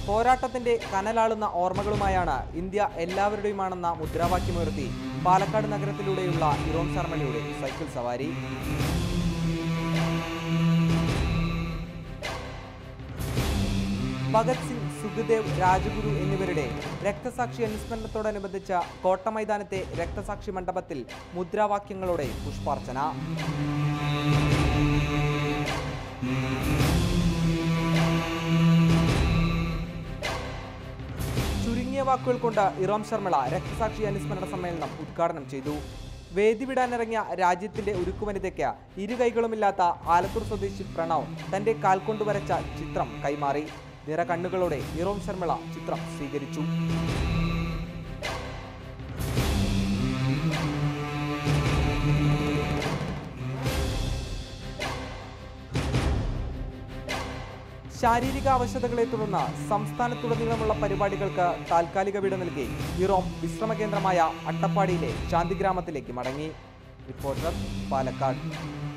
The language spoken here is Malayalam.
പോരാട്ടത്തിന്റെ കനലാളുന്ന ഓർമ്മകളുമായാണ് ഇന്ത്യ എല്ലാവരുടെയുമാണെന്ന മുദ്രാവാക്യമുയർത്തി പാലക്കാട് നഗരത്തിലൂടെയുള്ള ഇറോം ശർമ്മയുടെ സൈക്കിൾ സവാരി ഭഗത് സിംഗ് സുഖദേവ് രാജഗുരു എന്നിവരുടെ രക്തസാക്ഷി അനുസ്മരണത്തോടനുബന്ധിച്ച കോട്ടമൈതാനത്തെ രക്തസാക്ഷി മണ്ഡപത്തിൽ മുദ്രാവാക്യങ്ങളോടെ പുഷ്പാർച്ചന ചുരുങ്ങിയ വാക്കുകൾ കൊണ്ട് ഇറോം ശർമിള രക്തസാക്ഷി അനുസ്മരണ സമ്മേളനം ഉദ്ഘാടനം ചെയ്തു വേദി വിടാനിറങ്ങിയ രാജ്യത്തിന്റെ ഉരുക്കുവനിതയ്ക്ക് ഇരു കൈകളുമില്ലാത്ത ആലത്തൂർ സ്വദേശി പ്രണവ് തന്റെ കാൽ കൊണ്ട് വരച്ച ചിത്രം കൈമാറി നിറ കണ്ണുകളോടെ ഇറോം ശർമിള ചിത്രം സ്വീകരിച്ചു ശാരീരിക അവശതകളെ തുടർന്ന് സംസ്ഥാനത്തുടനീളമുള്ള പരിപാടികൾക്ക് താൽക്കാലിക വിട നൽകി ഇറോം വിശ്രമ കേന്ദ്രമായ അട്ടപ്പാടിയിലെ ശാന്തിഗ്രാമത്തിലേക്ക് മടങ്ങി റിപ്പോർട്ടർ പാലക്കാട്